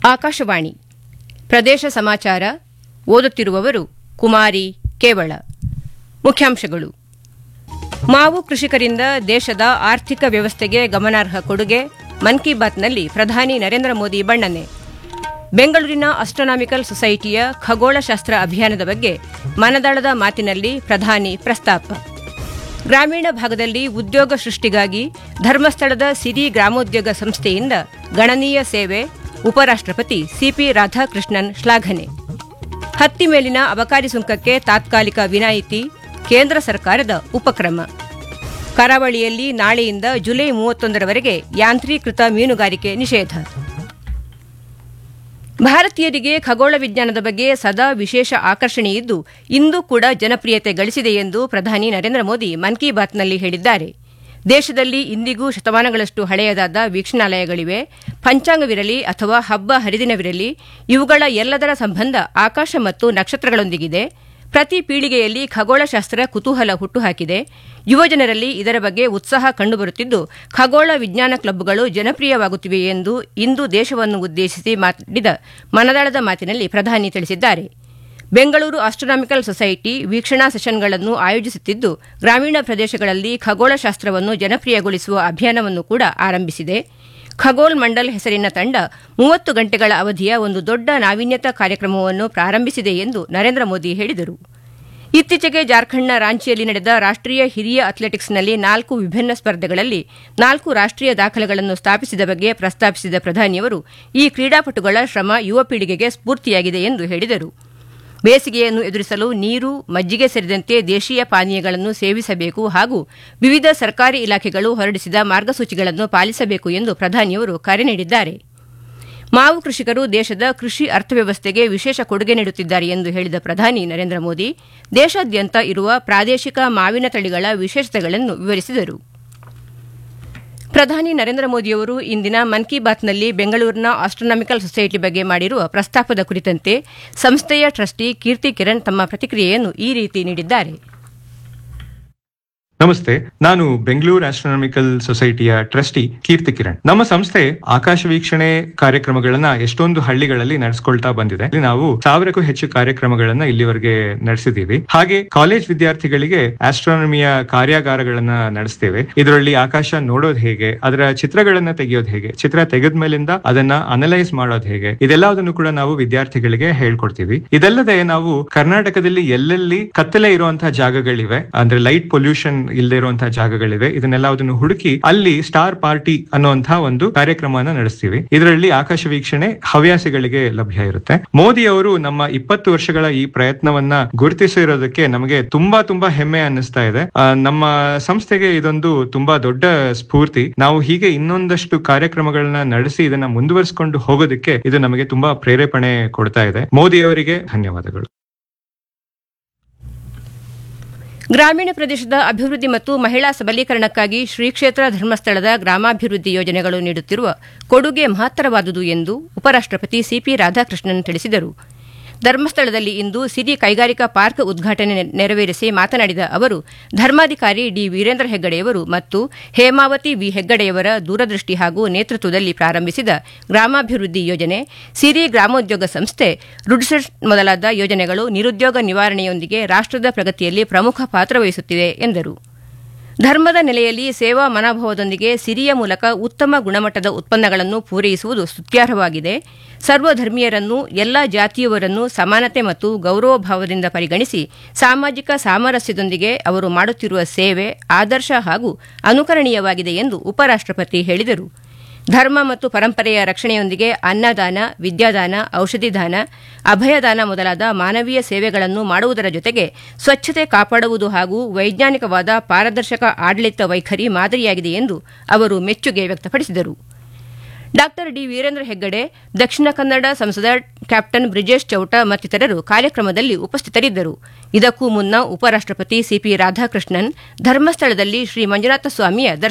ಆಕಾಶವಾಣಿ ಪ್ರದೇಶ ಸಮಾಚಾರ ಓದುತ್ತಿರುವವರು ಕುಮಾರಿ ಕೇವಳ ಮುಖ್ಯಾಂಶಗಳು ಮಾವು ಕೃಷಿಕರಿಂದ ದೇಶದ ಆರ್ಥಿಕ ವ್ಯವಸ್ಥೆಗೆ ಗಮನಾರ್ಹ ಕೊಡುಗೆ ಮನ್ ಕಿ ಬಾತ್ನಲ್ಲಿ ಪ್ರಧಾನಿ ನರೇಂದ್ರ ಮೋದಿ ಬಣ್ಣನೆ ಬೆಂಗಳೂರಿನ ಅಸ್ಟ್ರೋನಾಮಿಕಲ್ ಸೊಸೈಟಿಯ ಖಗೋಳಶಾಸ್ತ್ರ ಅಭಿಯಾನದ ಬಗ್ಗೆ ಮನದಾಳದ ಮಾತಿನಲ್ಲಿ ಪ್ರಧಾನಿ ಪ್ರಸ್ತಾಪ ಗ್ರಾಮೀಣ ಭಾಗದಲ್ಲಿ ಉದ್ಯೋಗ ಸೃಷ್ಟಿಗಾಗಿ ಧರ್ಮಸ್ಥಳದ ಸಿರಿ ಗ್ರಾಮೋದ್ಯೋಗ ಸಂಸ್ಥೆಯಿಂದ ಗಣನೀಯ ಸೇವೆ ಉಪರಾಷ್ಟಪತಿ ಸಿಪಿ ರಾಧಾಕೃಷ್ಣನ್ ಶ್ಲಾಘನೆ ಹತ್ತಿ ಮೇಲಿನ ಅಬಕಾರಿ ಸುಂಕಕ್ಕೆ ತಾತ್ಕಾಲಿಕ ವಿನಾಯಿತಿ ಕೇಂದ್ರ ಸರ್ಕಾರದ ಉಪಕ್ರಮ ಕರಾವಳಿಯಲ್ಲಿ ನಾಳೆಯಿಂದ ಜುಲೈ ಮೂವತ್ತೊಂದರವರೆಗೆ ಯಾಂತ್ರೀಕೃತ ಮೀನುಗಾರಿಕೆ ನಿಷೇಧ ಭಾರತೀಯರಿಗೆ ಖಗೋಳ ವಿಜ್ಞಾನದ ಬಗ್ಗೆ ಸದಾ ವಿಶೇಷ ಆಕರ್ಷಣೆಯಿದ್ದು ಇಂದು ಕೂಡ ಜನಪ್ರಿಯತೆ ಗಳಿಸಿದೆ ಎಂದು ಪ್ರಧಾನಿ ನರೇಂದ್ರ ಮೋದಿ ಮನ್ ಕಿ ಬಾತ್ನಲ್ಲಿ ಹೇಳಿದ್ದಾರೆ ದೇಶದಲ್ಲಿ ಇಂದಿಗೂ ಶತಮಾನಗಳಷ್ಟು ಹಳೆಯದಾದ ವೀಕ್ಷಣಾಲಯಗಳಿವೆ ಪಂಚಾಂಗವಿರಲಿ ಅಥವಾ ಹಬ್ಬ ಹರಿದಿನವಿರಲಿ ಇವುಗಳ ಎಲ್ಲದರ ಸಂಬಂಧ ಆಕಾಶ ಮತ್ತು ನಕ್ಷತ್ರಗಳೊಂದಿಗಿದೆ ಪ್ರತಿ ಪೀಳಿಗೆಯಲ್ಲಿ ಖಗೋಳಶಾಸ್ತ್ರ ಕುತೂಹಲ ಹುಟ್ಟುಹಾಕಿದೆ ಯುವಜನರಲ್ಲಿ ಇದರ ಬಗ್ಗೆ ಉತ್ಸಾಹ ಕಂಡುಬರುತ್ತಿದ್ದು ಖಗೋಳ ವಿಜ್ಞಾನ ಕ್ಲಬ್ಗಳು ಜನಪ್ರಿಯವಾಗುತ್ತಿವೆ ಎಂದು ಇಂದು ದೇಶವನ್ನು ಉದ್ದೇಶಿಸಿ ಮಾಡಿದ ಮನದಾಳದ ಮಾತಿನಲ್ಲಿ ಪ್ರಧಾನಿ ತಿಳಿಸಿದ್ದಾರೆ ಬೆಂಗಳೂರು ಆಸ್ಟ್ರೋನಾಮಿಕಲ್ ಸೊಸೈಟಿ ವೀಕ್ಷಣಾ ಸೆಷನ್ಗಳನ್ನು ಆಯೋಜಿಸುತ್ತಿದ್ದು ಗ್ರಾಮೀಣ ಪ್ರದೇಶಗಳಲ್ಲಿ ಖಗೋಳಶಾಸ್ತ್ರವನ್ನು ಜನಪ್ರಿಯಗೊಳಿಸುವ ಅಭಿಯಾನವನ್ನು ಕೂಡ ಆರಂಭಿಸಿದೆ ಖಗೋಲ್ ಮಂಡಲ್ ಹೆಸರಿನ ತಂಡ ಮೂವತ್ತು ಗಂಟೆಗಳ ಅವಧಿಯ ಒಂದು ದೊಡ್ಡ ನಾವೀನ್ಯತಾ ಕಾರ್ಯಕ್ರಮವನ್ನು ಪ್ರಾರಂಭಿಸಿದೆ ಎಂದು ನರೇಂದ್ರ ಮೋದಿ ಹೇಳಿದರು ಇತ್ತೀಚೆಗೆ ಜಾರ್ಖಂಡ್ನ ರಾಂಚಿಯಲ್ಲಿ ನಡೆದ ರಾಷ್ಟೀಯ ಹಿರಿಯ ಅಥ್ಲೆಟಿಕ್ಸ್ನಲ್ಲಿ ನಾಲ್ಕು ವಿಭಿನ್ನ ಸ್ಪರ್ಧೆಗಳಲ್ಲಿ ನಾಲ್ಕು ರಾಷ್ಟೀಯ ದಾಖಲೆಗಳನ್ನು ಸ್ಥಾಪಿಸಿದ ಬಗ್ಗೆ ಪ್ರಸ್ತಾಪಿಸಿದ ಪ್ರಧಾನಿಯವರು ಈ ಕ್ರೀಡಾಪಟುಗಳ ಶ್ರಮ ಯುವ ಪೀಳಿಗೆಗೆ ಸ್ಫೂರ್ತಿಯಾಗಿದೆ ಎಂದು ಹೇಳಿದರು ಬೇಸಿಗೆಯನ್ನು ಎದುರಿಸಲು ನೀರು ಮಜ್ಜಿಗೆ ಸೇರಿದಂತೆ ದೇಶೀಯ ಪಾನೀಯಗಳನ್ನು ಸೇವಿಸಬೇಕು ಹಾಗೂ ವಿವಿಧ ಸರ್ಕಾರಿ ಇಲಾಖೆಗಳು ಹೊರಡಿಸಿದ ಮಾರ್ಗಸೂಚಿಗಳನ್ನು ಪಾಲಿಸಬೇಕು ಎಂದು ಪ್ರಧಾನಿಯವರು ಕರೆ ನೀಡಿದ್ದಾರೆ ಮಾವು ಕೃಷಿಕರು ದೇಶದ ಕೃಷಿ ಅರ್ಥವ್ಯವಸ್ಥೆಗೆ ವಿಶೇಷ ಕೊಡುಗೆ ನೀಡುತ್ತಿದ್ದಾರೆ ಎಂದು ಹೇಳಿದ ಪ್ರಧಾನಿ ನರೇಂದ್ರ ಮೋದಿ ದೇಶಾದ್ಯಂತ ಇರುವ ಪ್ರಾದೇಶಿಕ ಮಾವಿನ ತಳಿಗಳ ವಿಶೇಷತೆಗಳನ್ನು ವಿವರಿಸಿದರು ಪ್ರಧಾನಿ ನರೇಂದ್ರ ಮೋದಿಯವರು ಇಂದಿನ ಮನ್ ಕಿ ಬಾತ್ನಲ್ಲಿ ಬೆಂಗಳೂರಿನ ಆಸ್ಟ್ರೋನಾಮಿಕಲ್ ಸೊಸೈಟಿ ಬಗ್ಗೆ ಮಾಡಿರುವ ಪ್ರಸ್ತಾಪದ ಕುರಿತಂತೆ ಸಂಸ್ಥೆಯ ಟ್ರಸ್ಟಿ ಕೀರ್ತಿ ಕಿರಣ್ ತಮ್ಮ ಪ್ರತಿಕ್ರಿಯೆಯನ್ನು ಈ ರೀತಿ ನೀಡಿದ್ದಾರೆ ನಮಸ್ತೆ ನಾನು ಬೆಂಗಳೂರು ಆಸ್ಟ್ರೋನಾಮಿಕಲ್ ಸೊಸೈಟಿಯ ಟ್ರಸ್ಟಿ ಕೀರ್ತಿ ಕಿರಣ್ ನಮ್ಮ ಸಂಸ್ಥೆ ಆಕಾಶ ವೀಕ್ಷಣೆ ಕಾರ್ಯಕ್ರಮಗಳನ್ನ ಎಷ್ಟೊಂದು ಹಳ್ಳಿಗಳಲ್ಲಿ ನಡೆಸ್ಕೊಳ್ತಾ ಬಂದಿದೆ ಇಲ್ಲಿ ನಾವು ಸಾವಿರಕ್ಕೂ ಹೆಚ್ಚು ಕಾರ್ಯಕ್ರಮಗಳನ್ನ ಇಲ್ಲಿವರೆಗೆ ನಡೆಸಿದೀವಿ ಹಾಗೆ ಕಾಲೇಜ್ ವಿದ್ಯಾರ್ಥಿಗಳಿಗೆ ಆಸ್ಟ್ರೋನಮಿಯ ಕಾರ್ಯಾಗಾರಗಳನ್ನ ನಡೆಸ್ತೇವೆ ಇದರಲ್ಲಿ ಆಕಾಶ ನೋಡೋದು ಹೇಗೆ ಅದರ ಚಿತ್ರಗಳನ್ನ ತೆಗೆಯೋದು ಹೇಗೆ ಚಿತ್ರ ತೆಗೆದ ಮೇಲಿಂದ ಅದನ್ನ ಅನಲೈಸ್ ಮಾಡೋದು ಹೇಗೆ ಇದೆಲ್ಲದನ್ನು ಕೂಡ ನಾವು ವಿದ್ಯಾರ್ಥಿಗಳಿಗೆ ಹೇಳ್ಕೊಡ್ತೀವಿ ಇದಲ್ಲದೆ ನಾವು ಕರ್ನಾಟಕದಲ್ಲಿ ಎಲ್ಲೆಲ್ಲಿ ಕತ್ತಲೆ ಇರುವಂತಹ ಜಾಗಗಳಿವೆ ಅಂದ್ರೆ ಲೈಟ್ ಪೊಲ್ಯೂಷನ್ ಇಲ್ಲದೆ ಇರುವಂತಹ ಜಾಗಗಳಿವೆ ಇದನ್ನೆಲ್ಲದನ್ನು ಹುಡುಕಿ ಅಲ್ಲಿ ಸ್ಟಾರ್ ಪಾರ್ಟಿ ಅನ್ನುವಂತಹ ಒಂದು ಕಾರ್ಯಕ್ರಮನ ನಡೆಸ್ತೀವಿ ಇದರಲ್ಲಿ ಆಕಾಶ ವೀಕ್ಷಣೆ ಹವ್ಯಾಸಿಗಳಿಗೆ ಲಭ್ಯ ಇರುತ್ತೆ ಮೋದಿ ಅವರು ನಮ್ಮ ಇಪ್ಪತ್ತು ವರ್ಷಗಳ ಈ ಪ್ರಯತ್ನವನ್ನ ಗುರುತಿಸಿರೋದಕ್ಕೆ ನಮಗೆ ತುಂಬಾ ತುಂಬಾ ಹೆಮ್ಮೆ ಅನ್ನಿಸ್ತಾ ಇದೆ ಆ, ನಮ್ಮ ಸಂಸ್ಥೆಗೆ ಇದೊಂದು ತುಂಬಾ ದೊಡ್ಡ ಸ್ಫೂರ್ತಿ ನಾವು ಹೀಗೆ ಇನ್ನೊಂದಷ್ಟು ಕಾರ್ಯಕ್ರಮಗಳನ್ನ ನಡೆಸಿ ಇದನ್ನ ಮುಂದುವರಿಸಿಕೊಂಡು ಹೋಗೋದಕ್ಕೆ ಇದು ನಮಗೆ ತುಂಬಾ ಪ್ರೇರೇಪಣೆ ಕೊಡ್ತಾ ಇದೆ ಮೋದಿ ಅವರಿಗೆ ಧನ್ಯವಾದಗಳು ಗ್ರಾಮೀಣ ಪ್ರದೇಶದ ಅಭಿವೃದ್ಧಿ ಮತ್ತು ಮಹಿಳಾ ಸಬಲೀಕರಣಕ್ಕಾಗಿ ಶ್ರೀ ಕ್ಷೇತ್ರ ಧರ್ಮಸ್ಥಳದ ಗ್ರಾಮಾಭಿವೃದ್ಧಿ ಯೋಜನೆಗಳು ನೀಡುತ್ತಿರುವ ಕೊಡುಗೆ ಮಹತ್ತರವಾದುದು ಎಂದು ಉಪರಾಷ್ಟಪತಿ ಸಿಪಿ ರಾಧಾಕೃಷ್ಣನ್ ತಿಳಿಸಿದರು ಧರ್ಮಸ್ಥಳದಲ್ಲಿ ಇಂದು ಸಿರಿ ಕೈಗಾರಿಕಾ ಪಾರ್ಕ್ ಉದ್ಘಾಟನೆ ನೆ- ನೆರವೇರಿಸಿ ಮಾತನಾಡಿದ ಅವರು ಧರ್ಮಾಧಿಕಾರಿ ಡಿ ವೀರೇಂದ್ರ ಹೆಗ್ಗಡೆಯವರು ಮತ್ತು ಹೇಮಾವತಿ ವಿ ಹೆಗ್ಗಡೆಯವರ ದೂರದೃಷ್ಟಿ ಹಾಗೂ ನೇತೃತ್ವದಲ್ಲಿ ಪ್ರಾರಂಭಿಸಿದ ಗ್ರಾಮಾಭಿವೃದ್ಧಿ ಯೋಜನೆ ಸಿರಿ ಗ್ರಾಮೋದ್ಯೋಗ ಸಂಸ್ಥೆ ರುಡ್ಸೆಟ್ ಮೊದಲಾದ ಯೋಜನೆಗಳು ನಿರುದ್ಯೋಗ ನಿವಾರಣೆಯೊಂದಿಗೆ ರಾಷ್ಟ್ರದ ಪ್ರಗತಿಯಲ್ಲಿ ಪ್ರಮುಖ ಪಾತ್ರ ವಹಿಸುತ್ತಿವೆ ಎಂದರು ಧರ್ಮದ ನೆಲೆಯಲ್ಲಿ ಸೇವಾ ಮನೋಭಾವದೊಂದಿಗೆ ಸಿರಿಯ ಮೂಲಕ ಉತ್ತಮ ಗುಣಮಟ್ಟದ ಉತ್ಪನ್ನಗಳನ್ನು ಪೂರೈಸುವುದು ಸ್ತುತ್ಯಾರ್ಹವಾಗಿದೆ ಸರ್ವಧರ್ಮೀಯರನ್ನು ಎಲ್ಲ ಜಾತಿಯವರನ್ನು ಸಮಾನತೆ ಮತ್ತು ಗೌರವ ಭಾವದಿಂದ ಪರಿಗಣಿಸಿ ಸಾಮಾಜಿಕ ಸಾಮರಸ್ಯದೊಂದಿಗೆ ಅವರು ಮಾಡುತ್ತಿರುವ ಸೇವೆ ಆದರ್ಶ ಹಾಗೂ ಅನುಕರಣೀಯವಾಗಿದೆ ಎಂದು ಉಪರಾಷ್ಟಪತಿ ಹೇಳಿದರು ಧರ್ಮ ಮತ್ತು ಪರಂಪರೆಯ ರಕ್ಷಣೆಯೊಂದಿಗೆ ಅನ್ನದಾನ ವಿದ್ಯಾದಾನ ಔಷಧಿ ದಾನ ಅಭಯದಾನ ಮೊದಲಾದ ಮಾನವೀಯ ಸೇವೆಗಳನ್ನು ಮಾಡುವುದರ ಜೊತೆಗೆ ಸ್ವಚ್ಛತೆ ಕಾಪಾಡುವುದು ಹಾಗೂ ವೈಜ್ಞಾನಿಕವಾದ ಪಾರದರ್ಶಕ ಆಡಳಿತ ವೈಖರಿ ಮಾದರಿಯಾಗಿದೆ ಎಂದು ಅವರು ಮೆಚ್ಚುಗೆ ವ್ಯಕ್ತಪಡಿಸಿದರು ಡಾ ಡಿ ವೀರೇಂದ್ರ ಹೆಗ್ಗಡೆ ದಕ್ಷಿಣ ಕನ್ನಡ ಸಂಸದ ಕ್ಯಾಪ್ಟನ್ ಬ್ರಿಜೇಶ್ ಚೌಟ ಮತ್ತಿತರರು ಕಾರ್ಯಕ್ರಮದಲ್ಲಿ ಉಪಸ್ಥಿತರಿದ್ದರು ಇದಕ್ಕೂ ಮುನ್ನ ಉಪರಾಷ್ಟಪತಿ ಸಿಪಿ ರಾಧಾಕೃಷ್ಣನ್ ಧರ್ಮಸ್ಥಳದಲ್ಲಿ ಶ್ರೀ ಮಂಜುನಾಥ ಸ್ವಾಮಿಯ